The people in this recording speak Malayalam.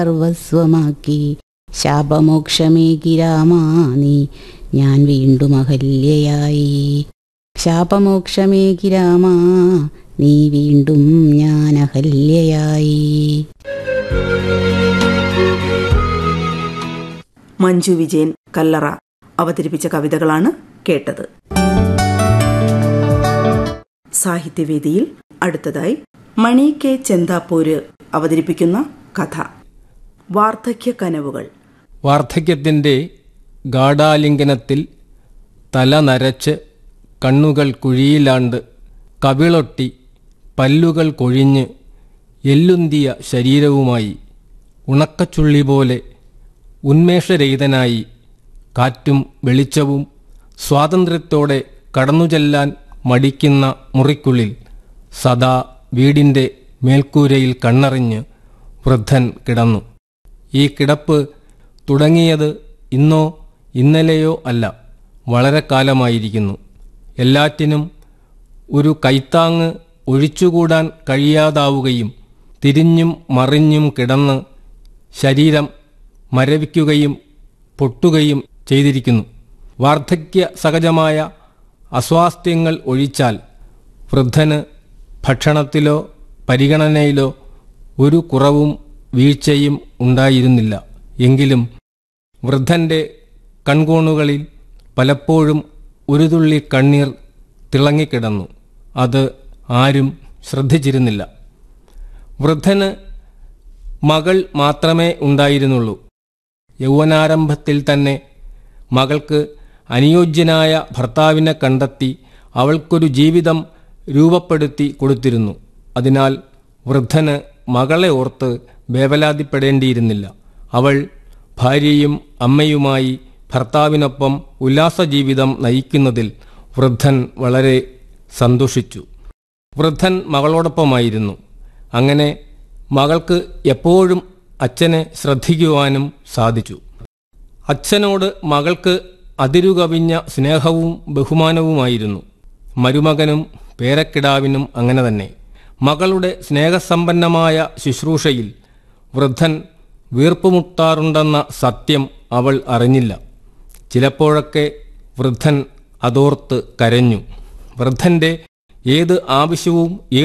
സർവസ്വമാക്കി ശാപമോക്ഷമേകി രാമാ നീ ഞാൻ വീണ്ടും അഹല്യയായി ശാപമോക്ഷമേകി രാമാ നീ വീണ്ടും ഞാൻ അഹല്യയായി മഞ്ജു വിജയൻ കല്ലറ അവതരിപ്പിച്ച കവിതകളാണ് കേട്ടത് സാഹിത്യവേദിയിൽ അടുത്തതായി മണി കെ ചെന്താപ്പൂര് അവതരിപ്പിക്കുന്ന കഥ വാർദ്ധക്യ കനവുകൾ വാർദ്ധക്യത്തിൻ്റെ ഗാഢാലിംഗനത്തിൽ തല നരച്ച് കണ്ണുകൾ കുഴിയിലാണ്ട് കവിളൊട്ടി പല്ലുകൾ കൊഴിഞ്ഞ് എല്ലുന്തിയ ശരീരവുമായി ഉണക്കച്ചുള്ളി പോലെ ഉന്മേഷരഹിതനായി കാറ്റും വെളിച്ചവും സ്വാതന്ത്ര്യത്തോടെ കടന്നുചെല്ലാൻ മടിക്കുന്ന മുറിക്കുള്ളിൽ സദാ വീടിൻ്റെ മേൽക്കൂരയിൽ കണ്ണറിഞ്ഞ് വൃദ്ധൻ കിടന്നു ഈ കിടപ്പ് തുടങ്ങിയത് ഇന്നോ ഇന്നലെയോ അല്ല വളരെ കാലമായിരിക്കുന്നു എല്ലാറ്റിനും ഒരു കൈത്താങ്ങ് ഒഴിച്ചുകൂടാൻ കഴിയാതാവുകയും തിരിഞ്ഞും മറിഞ്ഞും കിടന്ന് ശരീരം മരവിക്കുകയും പൊട്ടുകയും ചെയ്തിരിക്കുന്നു വാർദ്ധക്യ സഹജമായ അസ്വാസ്ഥ്യങ്ങൾ ഒഴിച്ചാൽ വൃദ്ധന് ഭക്ഷണത്തിലോ പരിഗണനയിലോ ഒരു കുറവും വീഴ്ചയും ഉണ്ടായിരുന്നില്ല എങ്കിലും വൃദ്ധൻ്റെ കൺകോണുകളിൽ പലപ്പോഴും ഒരു തുള്ളി കണ്ണീർ തിളങ്ങിക്കിടന്നു അത് ആരും ശ്രദ്ധിച്ചിരുന്നില്ല വൃദ്ധന് മകൾ മാത്രമേ ഉണ്ടായിരുന്നുള്ളൂ യൗവനാരംഭത്തിൽ തന്നെ മകൾക്ക് അനുയോജ്യനായ ഭർത്താവിനെ കണ്ടെത്തി അവൾക്കൊരു ജീവിതം രൂപപ്പെടുത്തി കൊടുത്തിരുന്നു അതിനാൽ വൃദ്ധന് മകളെ ഓർത്ത് വേവലാതിപ്പെടേണ്ടിയിരുന്നില്ല അവൾ ഭാര്യയും അമ്മയുമായി ഭർത്താവിനൊപ്പം ഉല്ലാസജീവിതം നയിക്കുന്നതിൽ വൃദ്ധൻ വളരെ സന്തോഷിച്ചു വൃദ്ധൻ മകളോടൊപ്പമായിരുന്നു അങ്ങനെ മകൾക്ക് എപ്പോഴും അച്ഛനെ ശ്രദ്ധിക്കുവാനും സാധിച്ചു അച്ഛനോട് മകൾക്ക് അതിരുകവിഞ്ഞ സ്നേഹവും ബഹുമാനവുമായിരുന്നു മരുമകനും പേരക്കിടാവിനും അങ്ങനെ തന്നെ മകളുടെ സ്നേഹസമ്പന്നമായ ശുശ്രൂഷയിൽ വൃദ്ധൻ വീർപ്പുമുട്ടാറുണ്ടെന്ന സത്യം അവൾ അറിഞ്ഞില്ല ചിലപ്പോഴൊക്കെ വൃദ്ധൻ അതോർത്ത് കരഞ്ഞു വൃദ്ധന്റെ ഏത് ആവശ്യവും